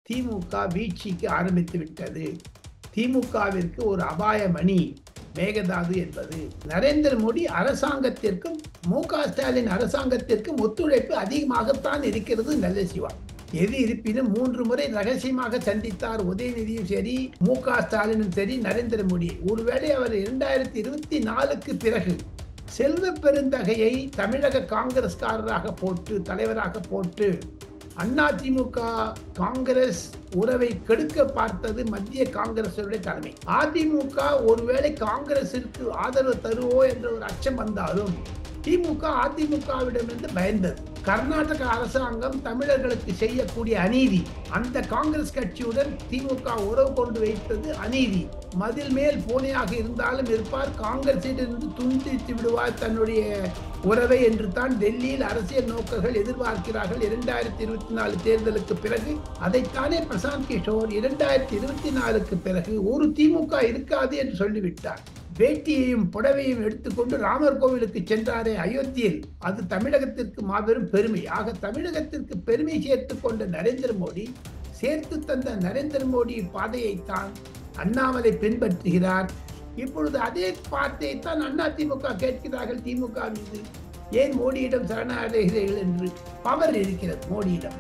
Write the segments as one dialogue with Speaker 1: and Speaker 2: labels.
Speaker 1: திமுக வீழ்ச்சிக்கு ஆரம்பித்து விட்டது திமுகவிற்கு ஒரு அபாய மணி மேகதாது என்பது நரேந்திர மோடி அரசாங்கத்திற்கும் மு க ஸ்டாலின் அரசாங்கத்திற்கும் ஒத்துழைப்பு அதிகமாகத்தான் இருக்கிறது நல்ல சிவா எது இருப்பினும் மூன்று முறை ரகசியமாக சந்தித்தார் உதயநிதியும் சரி மு க ஸ்டாலினும் சரி நரேந்திர மோடி ஒருவேளை அவர் இரண்டாயிரத்தி இருபத்தி நாலுக்கு பிறகு செல்வ பெருந்தகையை தமிழக காங்கிரஸ்காரராக போட்டு தலைவராக போட்டு அதிமுக காங்கிரஸ் உறவை கெடுக்க பார்த்தது மத்திய காங்கிரசுடைய தலைமை அதிமுக ஒருவேளை காங்கிரசிற்கு ஆதரவு தருவோ என்ற ஒரு அச்சம் வந்தாலும் திமுக அதிமுகவிடமிருந்து பயந்தது கர்நாடக அரசாங்கம் தமிழர்களுக்கு செய்யக்கூடிய அநீதி அந்த காங்கிரஸ் கட்சியுடன் திமுக உறவு கொண்டு வைத்தது அநீதி மதில் மேல் பூனையாக இருந்தாலும் இருப்பார் காங்கிரசிலிருந்து துண்டித்து விடுவார் தன்னுடைய உறவை என்று தான் டெல்லியில் அரசியல் நோக்கர்கள் எதிர்பார்க்கிறார்கள் இரண்டாயிரத்தி இருபத்தி நாலு தேர்தலுக்கு பிறகு அதைத்தானே பிரசாந்த் கிஷோர் இரண்டாயிரத்தி இருபத்தி நாலுக்கு பிறகு ஒரு திமுக இருக்காது என்று சொல்லிவிட்டார் வேட்டியையும் புடவையும் எடுத்துக்கொண்டு ராமர் கோவிலுக்கு சென்றாரே அயோத்தியில் அது தமிழகத்திற்கு மாபெரும் பெருமை ஆக தமிழகத்திற்கு பெருமை சேர்த்து கொண்ட நரேந்திர மோடி சேர்த்து தந்த நரேந்திர மோடி பாதையைத்தான் அண்ணாமலை பின்பற்றுகிறார் இப்பொழுது அதே வார்த்தையை தான் அதிமுக கேட்கிறார்கள் திமுக மீது ஏன் மோடியிடம் சரணடைகிறீர்கள் என்று பவர் இருக்கிறது மோடியிடம்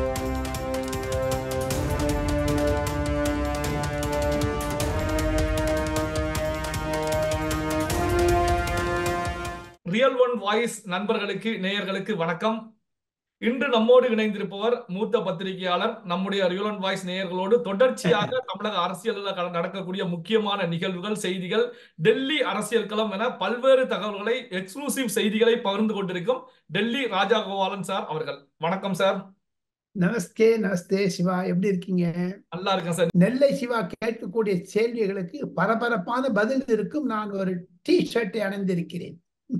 Speaker 2: ரியல் ஒன் வாய்ஸ் நண்பர்களுக்கு நேயர்களுக்கு வணக்கம் இன்று நம்மோடு இணைந்திருப்பவர் மூத்த பத்திரிகையாளர் நம்முடைய ரியல் ஒன் வாய்ஸ் நேயர்களோடு தொடர்ச்சியாக தமிழக அரசியலில் நடக்கக்கூடிய முக்கியமான நிகழ்வுகள் செய்திகள் டெல்லி அரசியல் களம் என பல்வேறு தகவல்களை எக்ஸ்க்ளூசிவ் செய்திகளை பகிர்ந்து கொண்டிருக்கும் டெல்லி ராஜா கோபாலன் சார் அவர்கள் வணக்கம் சார்
Speaker 1: நமஸ்தே நமஸ்தே சிவா எப்படி இருக்கீங்க
Speaker 2: நல்லா இருக்கேன் சார்
Speaker 1: நெல்லை சிவா கேட்கக்கூடிய கேள்விகளுக்கு பரபரப்பான பதில் இருக்கும் நான் ஒரு டி ஷர்ட்டை அணிந்திருக்கிறேன்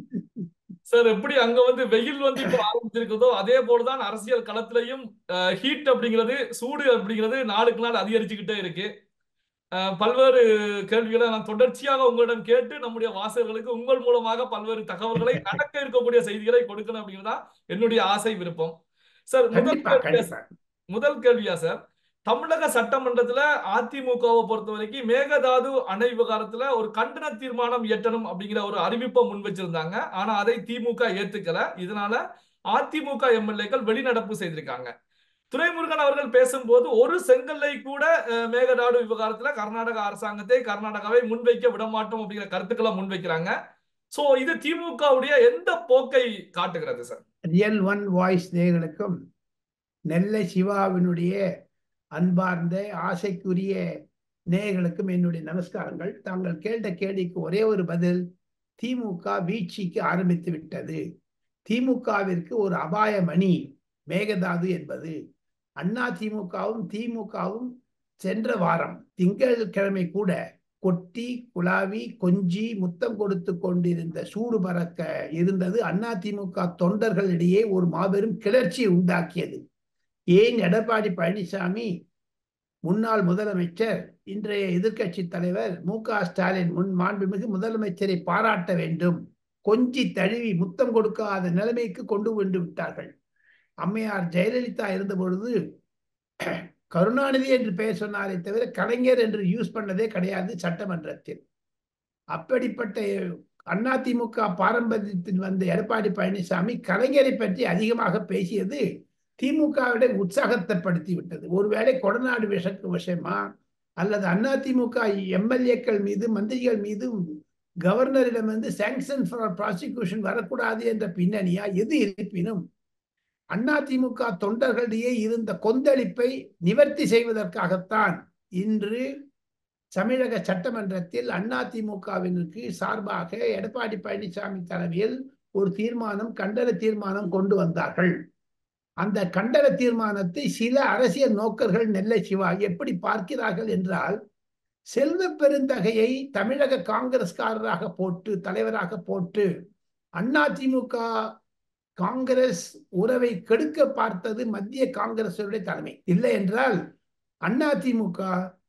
Speaker 2: சார் எப்படி அங்க வந்து வெயில் வந்து இப்போ ஆரம்பிச்சிருக்கிறதோ அதே போலதான் அரசியல் களத்திலையும் ஹீட் அப்படிங்கிறது சூடு அப்படிங்கிறது நாளுக்கு நாள் அதிகரிச்சுக்கிட்டே இருக்கு பல்வேறு கேள்விகளை நான் தொடர்ச்சியாக உங்களிடம் கேட்டு நம்முடைய வாசகர்களுக்கு உங்கள் மூலமாக பல்வேறு தகவல்களை நடக்க இருக்கக்கூடிய செய்திகளை கொடுக்கணும் அப்படிங்கிறதா என்னுடைய ஆசை விருப்பம் சார் முதல் கேள்வியா முதல் கேள்வியா சார் தமிழக சட்டமன்றத்துல அதிமுகவை பொறுத்த வரைக்கும் மேகதாது அணை விவகாரத்துல ஒரு கண்டன தீர்மானம் இயற்றணும் அப்படிங்கிற ஒரு அறிவிப்பை முன் வச்சிருந்தாங்க ஆனா அதை திமுக ஏத்துக்கல இதனால அதிமுக எம்எல்ஏக்கள் வெளிநடப்பு செய்திருக்காங்க துரைமுருகன் அவர்கள் பேசும்போது ஒரு செங்கல்லை கூட மேகதாடு விவகாரத்துல கர்நாடக அரசாங்கத்தை கர்நாடகாவை முன்வைக்க விடமாட்டோம் அப்படிங்கிற கருத்துக்களை முன்வைக்கிறாங்க சோ இது திமுகவுடைய எந்த போக்கை காட்டுகிறது சார்
Speaker 1: ரியல் ஒன் வாய்ஸ் நேர்களுக்கும் நெல்லை சிவாவினுடைய அன்பார்ந்த ஆசைக்குரிய நேயர்களுக்கும் என்னுடைய நமஸ்காரங்கள் தாங்கள் கேட்ட கேள்விக்கு ஒரே ஒரு பதில் திமுக வீழ்ச்சிக்கு ஆரம்பித்து விட்டது திமுகவிற்கு ஒரு அபாய மணி மேகதாது என்பது அண்ணா திமுகவும் திமுகவும் சென்ற வாரம் திங்கட்கிழமை கூட கொட்டி குழாவி கொஞ்சி முத்தம் கொடுத்து கொண்டிருந்த சூடு பறக்க இருந்தது அண்ணா திமுக தொண்டர்களிடையே ஒரு மாபெரும் கிளர்ச்சியை உண்டாக்கியது ஏன் எடப்பாடி பழனிசாமி முன்னாள் முதலமைச்சர் இன்றைய எதிர்கட்சி தலைவர் மு க ஸ்டாலின் முன் மாண்புமிகு முதலமைச்சரை பாராட்ட வேண்டும் கொஞ்சி தழுவி முத்தம் கொடுக்காத நிலைமைக்கு கொண்டு வந்து விட்டார்கள் அம்மையார் ஜெயலலிதா இருந்த பொழுது கருணாநிதி என்று பெயர் சொன்னாரே தவிர கலைஞர் என்று யூஸ் பண்ணதே கிடையாது சட்டமன்றத்தில் அப்படிப்பட்ட அதிமுக பாரம்பரியத்தில் வந்த எடப்பாடி பழனிசாமி கலைஞரை பற்றி அதிகமாக பேசியது திமுகவிட உற்சாகத்தைப்படுத்தி விட்டது ஒருவேளை கொடநாடு விஷக்கு விஷயமா அல்லது அதிமுக எம்எல்ஏக்கள் மீது மந்திரிகள் மீது கவர்னரிடமிருந்து சாங்ஷன் ஃபார் ப்ராசிக்யூஷன் வரக்கூடாது என்ற பின்னணியா எது இருப்பினும் அதிமுக தொண்டர்களிடையே இருந்த கொந்தளிப்பை நிவர்த்தி செய்வதற்காகத்தான் இன்று தமிழக சட்டமன்றத்தில் அதிமுகவினருக்கு சார்பாக எடப்பாடி பழனிசாமி தலைமையில் ஒரு தீர்மானம் கண்டன தீர்மானம் கொண்டு வந்தார்கள் அந்த கண்டன தீர்மானத்தை சில அரசியல் நோக்கர்கள் நெல்லை சிவா எப்படி பார்க்கிறார்கள் என்றால் செல்வ பெருந்தகையை தமிழக காங்கிரஸ்காரராக போட்டு தலைவராக போட்டு அதிமுக காங்கிரஸ் உறவை கெடுக்க பார்த்தது மத்திய காங்கிரசுடைய தலைமை இல்லை என்றால் அதிமுக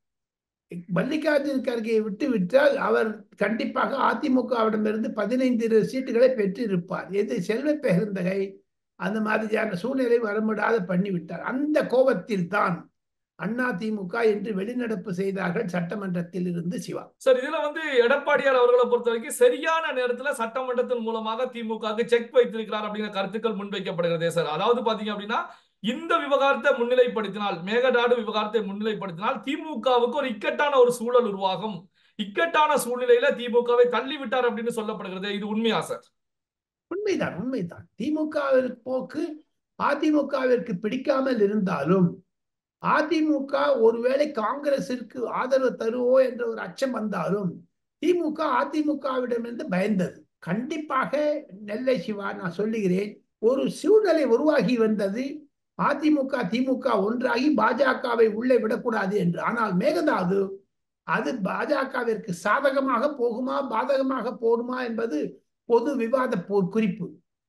Speaker 1: மல்லிகார்ஜுன கர்கையை விட்டு விட்டால் அவர் கண்டிப்பாக அதிமுகவிடமிருந்து பதினைந்து சீட்டுகளை பெற்றிருப்பார் எது செல்வ பெருந்தகை அந்த மாதிரியான சூழ்நிலை வரமுடாத பண்ணிவிட்டார் அந்த கோபத்தில் தான் அண்ணா திமுக என்று வெளிநடப்பு செய்தார்கள் சட்டமன்றத்தில் இருந்து சிவா
Speaker 2: சார் இதுல வந்து எடப்பாடியார் அவர்களை பொறுத்த வரைக்கும் சரியான நேரத்துல சட்டமன்றத்தின் மூலமாக திமுகவுக்கு செக் வைத்திருக்கிறார் அப்படிங்கிற கருத்துக்கள் முன்வைக்கப்படுகிறதே சார் அதாவது பாத்தீங்க அப்படின்னா இந்த விவகாரத்தை முன்னிலைப்படுத்தினால் மேகதாடு விவகாரத்தை முன்னிலைப்படுத்தினால் திமுகவுக்கு ஒரு இக்கட்டான ஒரு சூழல் உருவாகும் இக்கட்டான சூழ்நிலையில திமுகவை தள்ளி விட்டார் அப்படின்னு சொல்லப்படுகிறது இது உண்மையா சார்
Speaker 1: உண்மைதான் உண்மைதான் திமுகவிற்கு போக்கு அதிமுகவிற்கு பிடிக்காமல் இருந்தாலும் அதிமுக ஒருவேளை காங்கிரசிற்கு ஆதரவு தருவோ என்ற ஒரு அச்சம் வந்தாலும் திமுக அதிமுகவிடமிருந்து பயந்தது கண்டிப்பாக நெல்லை சிவா நான் சொல்லுகிறேன் ஒரு சூழ்நிலை உருவாகி வந்தது அதிமுக திமுக ஒன்றாகி பாஜகவை உள்ளே விடக்கூடாது என்று ஆனால் மேகதாது அது பாஜகவிற்கு சாதகமாக போகுமா பாதகமாக போகுமா என்பது பொது விவாத குறிப்பு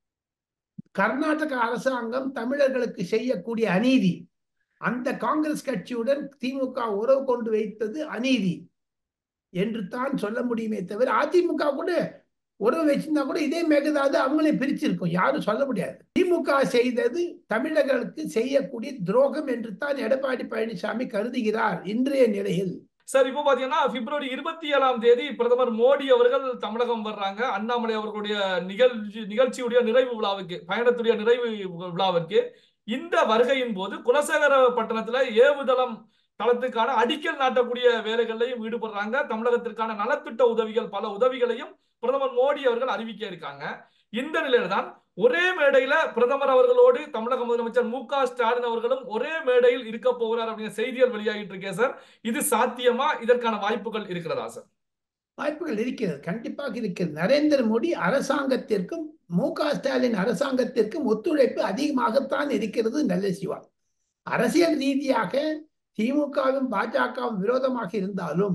Speaker 1: கர்நாடக அரசாங்கம் தமிழர்களுக்கு செய்யக்கூடிய அநீதி அந்த காங்கிரஸ் கட்சியுடன் திமுக உறவு கொண்டு வைத்தது அநீதி என்று தான் சொல்ல முடியுமே தவிர அதிமுக கூட உறவு வச்சிருந்தா கூட இதே மேகதாது அவங்களே பிரிச்சிருக்கும் யாரும் சொல்ல முடியாது திமுக செய்தது தமிழர்களுக்கு செய்யக்கூடிய துரோகம் என்று தான் எடப்பாடி பழனிசாமி கருதுகிறார் இன்றைய நிலையில்
Speaker 2: சார் இப்போ பாத்தீங்கன்னா பிப்ரவரி இருபத்தி ஏழாம் தேதி பிரதமர் மோடி அவர்கள் தமிழகம் வர்றாங்க அண்ணாமலை அவர்களுடைய நிகழ்ச்சி நிகழ்ச்சியுடைய நிறைவு விழாவுக்கு பயணத்துடைய நிறைவு விழாவிற்கு இந்த வருகையின் போது குலசேகர பட்டணத்துல ஏவுதளம் தளத்துக்கான அடிக்கல் நாட்டக்கூடிய வேலைகளையும் ஈடுபடுறாங்க தமிழகத்திற்கான நலத்திட்ட உதவிகள் பல உதவிகளையும் பிரதமர் மோடி அவர்கள் அறிவிக்க இருக்காங்க இந்த நிலையில தான் ஒரே மேடையில பிரதமர் அவர்களோடு தமிழக முதலமைச்சர் மு க ஸ்டாலின் அவர்களும் ஒரே மேடையில் இருக்க போகிறார் அப்படிங்கிற செய்திகள் வெளியாகிட்டு இருக்கே சார் இது சாத்தியமா இதற்கான வாய்ப்புகள் இருக்கிறதா சார்
Speaker 1: வாய்ப்புகள் இருக்கிறது கண்டிப்பாக இருக்கிறது நரேந்திர மோடி அரசாங்கத்திற்கும் மு க ஸ்டாலின் அரசாங்கத்திற்கும் ஒத்துழைப்பு அதிகமாகத்தான் இருக்கிறது நல்ல சிவா அரசியல் ரீதியாக திமுகவும் பாஜகவும் விரோதமாக இருந்தாலும்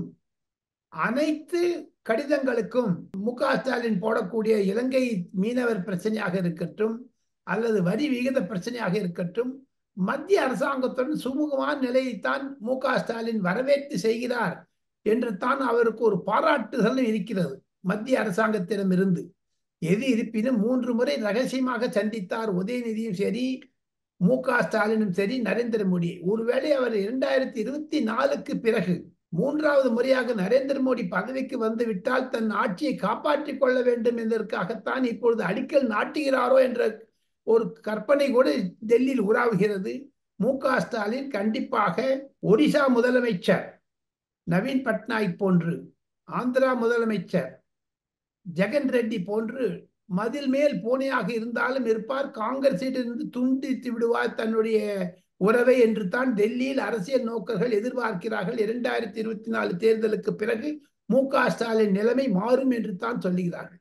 Speaker 1: அனைத்து கடிதங்களுக்கும் மு க ஸ்டாலின் போடக்கூடிய இலங்கை மீனவர் பிரச்சனையாக இருக்கட்டும் அல்லது வரி விகித பிரச்சனையாக இருக்கட்டும் மத்திய அரசாங்கத்துடன் சுமூகமான நிலையைத்தான் மு க ஸ்டாலின் வரவேற்று செய்கிறார் என்று தான் அவருக்கு ஒரு பாராட்டுதல் இருக்கிறது மத்திய அரசாங்கத்திடம் இருந்து எது இருப்பினும் மூன்று முறை ரகசியமாக சந்தித்தார் உதயநிதியும் சரி மு க ஸ்டாலினும் சரி நரேந்திர மோடி ஒருவேளை அவர் இரண்டாயிரத்தி இருபத்தி நாலுக்கு பிறகு மூன்றாவது முறையாக நரேந்திர மோடி பதவிக்கு வந்துவிட்டால் தன் ஆட்சியை காப்பாற்றிக் கொள்ள வேண்டும் என்பதற்காகத்தான் இப்பொழுது அடிக்கல் நாட்டுகிறாரோ என்ற ஒரு கற்பனை கூட டெல்லியில் உலாவுகிறது மு க ஸ்டாலின் கண்டிப்பாக ஒடிசா முதலமைச்சர் நவீன் பட்நாயக் போன்று ஆந்திரா முதலமைச்சர் ஜெகன் ரெட்டி போன்று மதில் மேல் பூனையாக இருந்தாலும் இருப்பார் காங்கிரசிலிருந்து துண்டித்து விடுவார் தன்னுடைய உறவை என்று தான் டெல்லியில் அரசியல் நோக்கர்கள் எதிர்பார்க்கிறார்கள் இரண்டாயிரத்தி இருபத்தி நாலு தேர்தலுக்கு பிறகு மு க ஸ்டாலின் நிலைமை மாறும் என்று தான் சொல்லுகிறார்கள்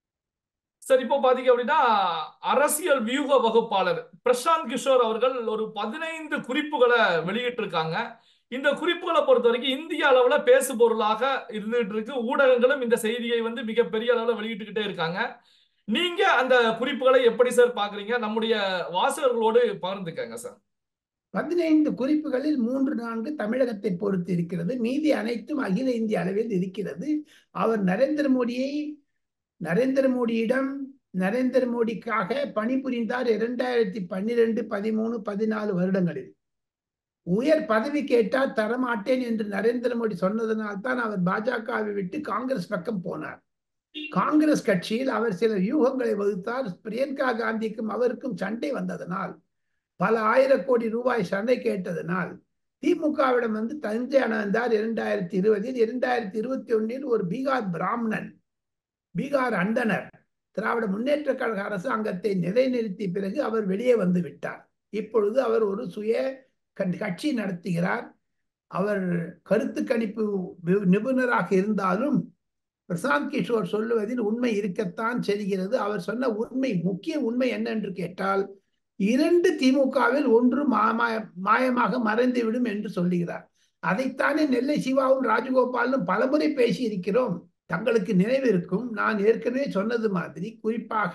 Speaker 2: சார் இப்போ பாத்தீங்க அப்படின்னா அரசியல் வியூக வகுப்பாளர் பிரசாந்த் கிஷோர் அவர்கள் ஒரு பதினைந்து குறிப்புகளை வெளியிட்டு இருக்காங்க இந்த குறிப்புகளை பொறுத்த வரைக்கும் இந்திய அளவுல பேசு பொருளாக இருந்துட்டு இருக்கு ஊடகங்களும் இந்த செய்தியை வந்து மிகப்பெரிய அளவுல வெளியிட்டுக்கிட்டே இருக்காங்க நீங்க அந்த குறிப்புகளை எப்படி சார் பாக்குறீங்க நம்முடைய வாசகர்களோடு பகிர்ந்துக்கங்க சார்
Speaker 1: பதினைந்து குறிப்புகளில் மூன்று நான்கு தமிழகத்தை பொறுத்து இருக்கிறது மீதி அனைத்தும் அகில இந்திய அளவில் இருக்கிறது அவர் நரேந்திர மோடியை நரேந்திர மோடியிடம் நரேந்திர மோடிக்காக பணிபுரிந்தார் இரண்டாயிரத்தி பன்னிரெண்டு பதிமூணு பதினாலு வருடங்களில் உயர் பதவி கேட்டால் தரமாட்டேன் என்று நரேந்திர மோடி சொன்னதனால் தான் அவர் பாஜகவை விட்டு காங்கிரஸ் பக்கம் போனார் காங்கிரஸ் கட்சியில் அவர் சில வியூகங்களை வகுத்தார் பிரியங்கா காந்திக்கும் அவருக்கும் சண்டை வந்ததனால் பல ஆயிரம் கோடி ரூபாய் சண்டை கேட்டதனால் திமுகவிடம் வந்து தஞ்சை அணைந்தார் இரண்டாயிரத்தி இருபதில் இரண்டாயிரத்தி இருபத்தி ஒன்னில் ஒரு பீகார் பிராமணன் பீகார் அந்தனர் திராவிட முன்னேற்ற கழக அரசாங்கத்தை நிலைநிறுத்திய பிறகு அவர் வெளியே வந்து விட்டார் இப்பொழுது அவர் ஒரு சுய கட்சி நடத்துகிறார் அவர் கருத்து கணிப்பு நிபுணராக இருந்தாலும் பிரசாந்த் கிஷோர் சொல்லுவதில் உண்மை இருக்கத்தான் செய்கிறது அவர் சொன்ன உண்மை முக்கிய உண்மை என்ன என்று கேட்டால் இரண்டு திமுகவில் ஒன்று மாயமாக மறைந்துவிடும் என்று சொல்லுகிறார் அதைத்தானே நெல்லை சிவாவும் ராஜகோபாலும் பலமுறை பேசி இருக்கிறோம் தங்களுக்கு நினைவிருக்கும் நான் ஏற்கனவே சொன்னது மாதிரி குறிப்பாக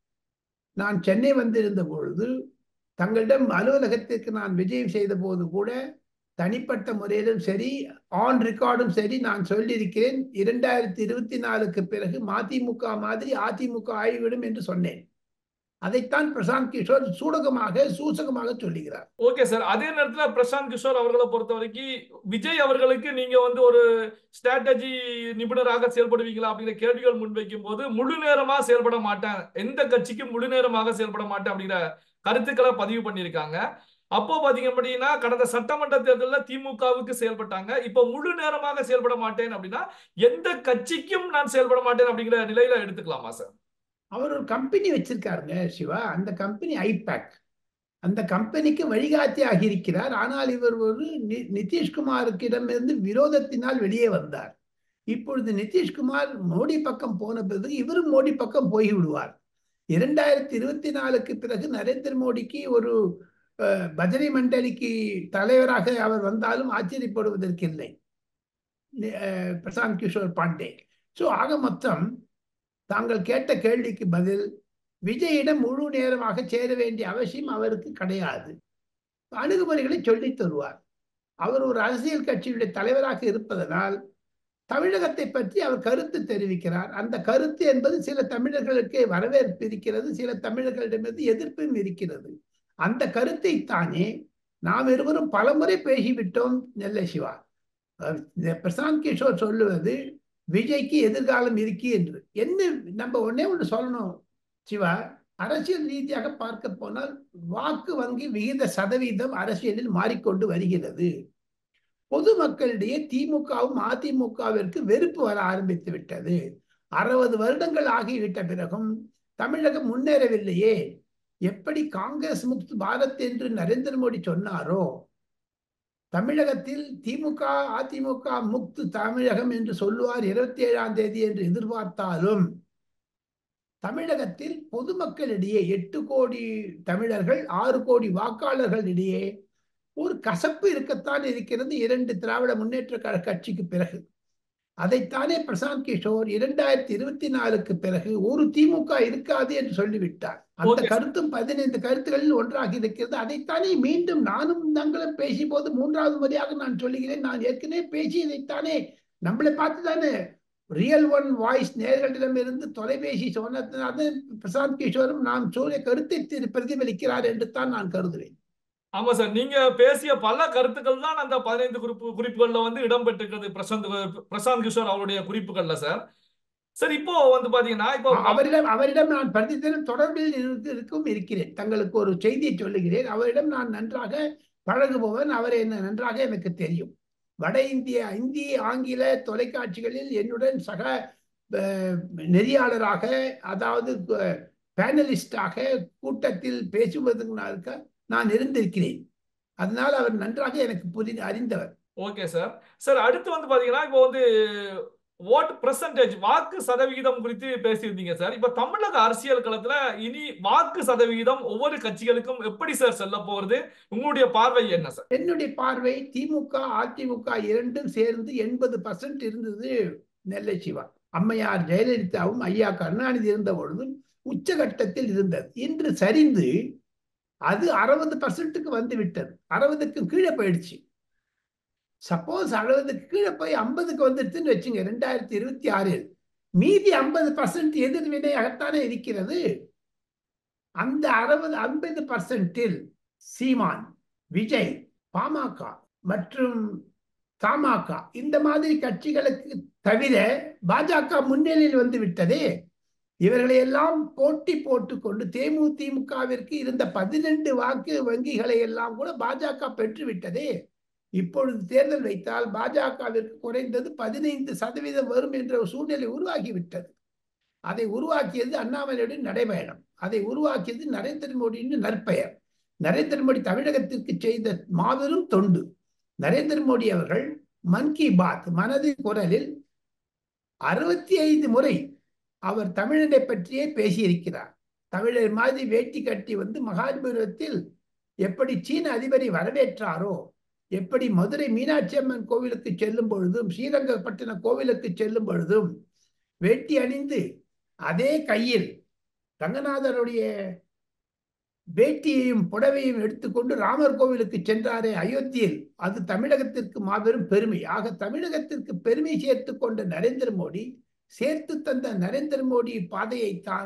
Speaker 1: நான் சென்னை வந்திருந்த பொழுது தங்களிடம் அலுவலகத்திற்கு நான் விஜயம் செய்த போது கூட தனிப்பட்ட முறையிலும் சரி ஆன் ரெக்கார்டும் சரி நான் சொல்லியிருக்கிறேன் இரண்டாயிரத்தி இருபத்தி நாலுக்கு பிறகு மதிமுக மாதிரி அதிமுக ஆகிவிடும் என்று சொன்னேன் அதைத்தான் பிரசாந்த் கிஷோர் சூடகமாக சூசகமாக சொல்லுகிறார்
Speaker 2: ஓகே சார் அதே நேரத்துல பிரசாந்த் கிஷோர் அவர்களை பொறுத்த வரைக்கும் விஜய் அவர்களுக்கு நீங்க வந்து ஒரு ஸ்ட்ராட்டஜி நிபுணராக செயல்படுவீங்களா அப்படிங்கிற கேள்விகள் முன்வைக்கும் போது முழு நேரமா செயல்பட மாட்டேன் எந்த கட்சிக்கும் முழு நேரமாக செயல்பட மாட்டேன் அப்படிங்கிற கருத்துக்களை பதிவு பண்ணியிருக்காங்க அப்போ பாத்தீங்க அப்படின்னா கடந்த சட்டமன்ற தேர்தலில் திமுகவுக்கு செயல்பட்டாங்க இப்போ முழு நேரமாக செயல்பட மாட்டேன் அப்படின்னா எந்த கட்சிக்கும் நான் செயல்பட மாட்டேன் அப்படிங்கிற நிலையில எடுத்துக்கலாமா சார்
Speaker 1: அவர் ஒரு கம்பெனி வச்சிருக்காருங்க சிவா அந்த கம்பெனி ஐபேக் அந்த கம்பெனிக்கு வழிகாட்டி ஆகியிருக்கிறார் ஆனால் இவர் ஒரு நிதிஷ்குமாருக்கிடமிருந்து விரோதத்தினால் வெளியே வந்தார் இப்பொழுது நிதிஷ்குமார் மோடி பக்கம் போன பிறகு இவரும் மோடி பக்கம் போய்விடுவார் இரண்டாயிரத்தி இருபத்தி நாலுக்கு பிறகு நரேந்திர மோடிக்கு ஒரு பஜனை மண்டலிக்கு தலைவராக அவர் வந்தாலும் ஆச்சரியப்படுவதற்கு இல்லை பிரசாந்த் கிஷோர் பாண்டே ஸோ ஆக மொத்தம் தாங்கள் கேட்ட கேள்விக்கு பதில் விஜயிடம் முழு நேரமாக சேர வேண்டிய அவசியம் அவருக்கு கிடையாது அணுகுமுறைகளை சொல்லித் தருவார் அவர் ஒரு அரசியல் கட்சியுடைய தலைவராக இருப்பதனால் தமிழகத்தை பற்றி அவர் கருத்து தெரிவிக்கிறார் அந்த கருத்து என்பது சில தமிழர்களுக்கு வரவேற்பு இருக்கிறது சில தமிழர்களிடமிருந்து எதிர்ப்பும் இருக்கிறது அந்த கருத்தை தானே நாம் இருவரும் பலமுறை பேசிவிட்டோம் நெல்லை சிவா பிரசாந்த் கிஷோர் சொல்லுவது விஜய்க்கு எதிர்காலம் இருக்கு என்று என்ன நம்ம ஒன்னே ஒன்று சொல்லணும் சிவா அரசியல் ரீதியாக பார்க்க போனால் வாக்கு வங்கி விகித சதவீதம் அரசியலில் மாறிக்கொண்டு வருகிறது பொதுமக்களிடையே திமுகவும் அதிமுகவிற்கு வெறுப்பு வர ஆரம்பித்து விட்டது அறுபது வருடங்கள் ஆகிவிட்ட பிறகும் தமிழகம் முன்னேறவில்லையே எப்படி காங்கிரஸ் முக்த் பாரத் என்று நரேந்திர மோடி சொன்னாரோ தமிழகத்தில் திமுக அதிமுக முக்து தமிழகம் என்று சொல்லுவார் இருபத்தி ஏழாம் தேதி என்று எதிர்பார்த்தாலும் தமிழகத்தில் பொதுமக்களிடையே எட்டு கோடி தமிழர்கள் ஆறு கோடி வாக்காளர்களிடையே ஒரு கசப்பு இருக்கத்தான் இருக்கிறது இரண்டு திராவிட முன்னேற்ற கழக கட்சிக்கு பிறகு அதைத்தானே பிரசாந்த் கிஷோர் இரண்டாயிரத்தி இருபத்தி நாலுக்கு பிறகு ஒரு திமுக இருக்காது என்று சொல்லிவிட்டார் அந்த கருத்தும் பதினைந்து கருத்துகளில் ஒன்றாக இருக்கிறது அதைத்தானே மீண்டும் நானும் தங்களும் பேசிய போது மூன்றாவது முறையாக நான் சொல்லுகிறேன் நான் ஏற்கனவே பேசியதைத்தானே நம்மளை பார்த்து தானே ரியல் ஒன் வாய்ஸ் நேர்களிடமிருந்து தொலைபேசி சொன்னது பிரசாந்த் கிஷோரும் நான் சொல்லிய கருத்தை பிரதிபலிக்கிறார் என்று தான் நான் கருதுவேன்
Speaker 2: ஆமா சார் நீங்க பேசிய பல கருத்துக்கள் தான் அந்த பதினைந்து குறிப்பு குறிப்புகள்ல வந்து இடம்பெற்றிருக்கிறது பிரசாந்த் பிரசாந்த் கிஷோர் அவருடைய குறிப்புகள்ல சார் சார் இப்போ வந்து பாத்தீங்கன்னா இப்போ
Speaker 1: அவரிடம் அவரிடம் நான் பிரதிதினம் தொடர்பில் இருக்கும் இருக்கிறேன் தங்களுக்கு ஒரு செய்தியை சொல்லுகிறேன் அவரிடம் நான் நன்றாக பழகுபவன் அவர் என்ன நன்றாக எனக்கு தெரியும் வட இந்திய இந்திய ஆங்கில தொலைக்காட்சிகளில் என்னுடன் சக நெறியாளராக அதாவது பேனலிஸ்டாக கூட்டத்தில் பேசுவதற்கு நான் இருந்திருக்கிறேன் அதனால் அவர் நன்றாக எனக்கு புரி அறிந்தவர்
Speaker 2: ஓகே சார் சார் அடுத்து வந்து பாத்தீங்கன்னா இப்போ வந்து ஓட் பெர்சன்டேஜ் வாக்கு சதவிகிதம் குறித்து பேசியிருந்தீங்க சார் இப்ப தமிழக அரசியல் களத்துல இனி வாக்கு சதவிகிதம் ஒவ்வொரு கட்சிகளுக்கும் எப்படி சார் செல்ல போறது உங்களுடைய பார்வை என்ன சார்
Speaker 1: என்னுடைய பார்வை திமுக அதிமுக இரண்டும் சேர்ந்து எண்பது பர்சன்ட் இருந்தது நெல்லை சிவா அம்மையார் ஜெயலலிதாவும் ஐயா கருணாநிதி இருந்த பொழுதும் உச்சகட்டத்தில் இருந்தது இன்று சரிந்து அது அறுபது பர்சன்ட்டுக்கு வந்து விட்டது அறுபதுக்கு கீழே போயிடுச்சு சப்போஸ் அறுபதுக்கு கீழே போய் ஐம்பதுக்கு வந்துடுச்சுன்னு வச்சுங்க ரெண்டாயிரத்தி இருபத்தி ஆறில் மீதி ஐம்பது பர்சன்ட் எதிர்வினையாகத்தானே இருக்கிறது அந்த அறுபது ஐம்பது பர்சன்டில் சீமான் விஜய் பாமக மற்றும் தமாக இந்த மாதிரி கட்சிகளுக்கு தவிர பாஜக முன்னிலையில் வந்து விட்டதே இவர்களை எல்லாம் போட்டி போட்டுக்கொண்டு தேமுதிமுகவிற்கு இருந்த பதினெண்டு வாக்கு வங்கிகளை எல்லாம் கூட பாஜக பெற்றுவிட்டதே இப்பொழுது தேர்தல் வைத்தால் பாஜகவிற்கு குறைந்தது பதினைந்து சதவீதம் வரும் என்ற ஒரு சூழ்நிலை உருவாகிவிட்டது அதை உருவாக்கியது அண்ணாமலையுடைய நடைபயணம் அதை உருவாக்கியது நரேந்திர மோடியின் நற்பெயர் நரேந்திர மோடி தமிழகத்திற்கு செய்த மாபெரும் தொண்டு நரேந்திர மோடி அவர்கள் மன் கி பாத் மனதின் குரலில் அறுபத்தி ஐந்து முறை அவர் தமிழனை பற்றியே பேசியிருக்கிறார் தமிழர் மாதிரி வேட்டி கட்டி வந்து மகாபலிபுரத்தில் எப்படி சீன அதிபரை வரவேற்றாரோ எப்படி மதுரை மீனாட்சி அம்மன் கோவிலுக்கு செல்லும் பொழுதும் ஸ்ரீரங்கப்பட்டின கோவிலுக்கு செல்லும் பொழுதும் வேட்டி அணிந்து அதே கையில் ரங்கநாதருடைய வேட்டியையும் புடவையும் எடுத்துக்கொண்டு ராமர் கோவிலுக்கு சென்றாரே அயோத்தியில் அது தமிழகத்திற்கு மாபெரும் பெருமை ஆக தமிழகத்திற்கு பெருமை சேர்த்து கொண்ட நரேந்திர மோடி சேர்த்து தந்த நரேந்திர மோடி பாதையைத்தான்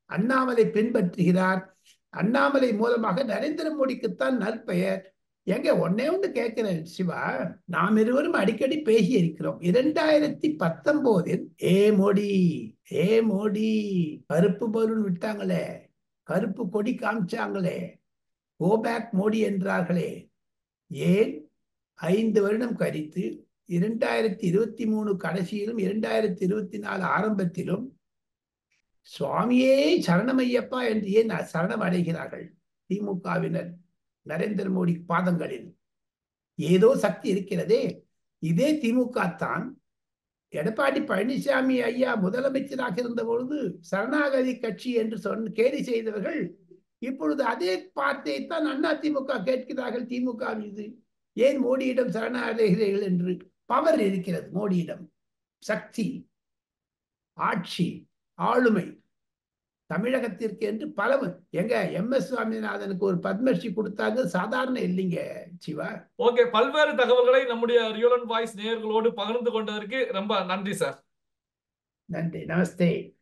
Speaker 1: அண்ணாமலை பின்பற்றுகிறார் அண்ணாமலை மூலமாக நரேந்திர மோடிக்குத்தான் நற்பெயர் எங்க ஒன்னே ஒன்று கேட்கிறேன் சிவா நாம் இருவரும் அடிக்கடி பேசி இருக்கிறோம் இரண்டாயிரத்தி பத்தொன்பதில் ஏ மோடி ஏ மோடி கருப்பு பலூன் விட்டாங்களே கருப்பு கொடி காமிச்சாங்களே கோ பேக் மோடி என்றார்களே ஏன் ஐந்து வருடம் கழித்து இரண்டாயிரத்தி இருபத்தி மூணு கடைசியிலும் இரண்டாயிரத்தி இருபத்தி நாலு ஆரம்பத்திலும் சுவாமியே சரணமையப்பா என்று ஏன் சரணம் அடைகிறார்கள் திமுகவினர் நரேந்திர மோடி பாதங்களில் ஏதோ சக்தி இருக்கிறதே இதே திமுக தான் எடப்பாடி பழனிசாமி ஐயா முதலமைச்சராக இருந்த பொழுது சரணாகதி கட்சி என்று சொன்ன கேலி செய்தவர்கள் இப்பொழுது அதே வார்த்தையை தான் அண்ணா திமுக கேட்கிறார்கள் திமுக மீது ஏன் மோடியிடம் சரணாகிறீர்கள் என்று பவர் இருக்கிறது மோடியிடம் சக்தி ஆட்சி ஆளுமை தமிழகத்திற்கு என்று பல எங்க எம் எஸ் சுவாமிநாதனுக்கு ஒரு பத்மஸ்ரீ கொடுத்தாங்க சாதாரண இல்லைங்க சிவா
Speaker 2: ஓகே பல்வேறு தகவல்களை நம்முடைய ரியல் அண்ட் வாய்ஸ் நேயர்களோடு பகிர்ந்து கொண்டதற்கு ரொம்ப நன்றி சார்
Speaker 1: நன்றி நமஸ்தே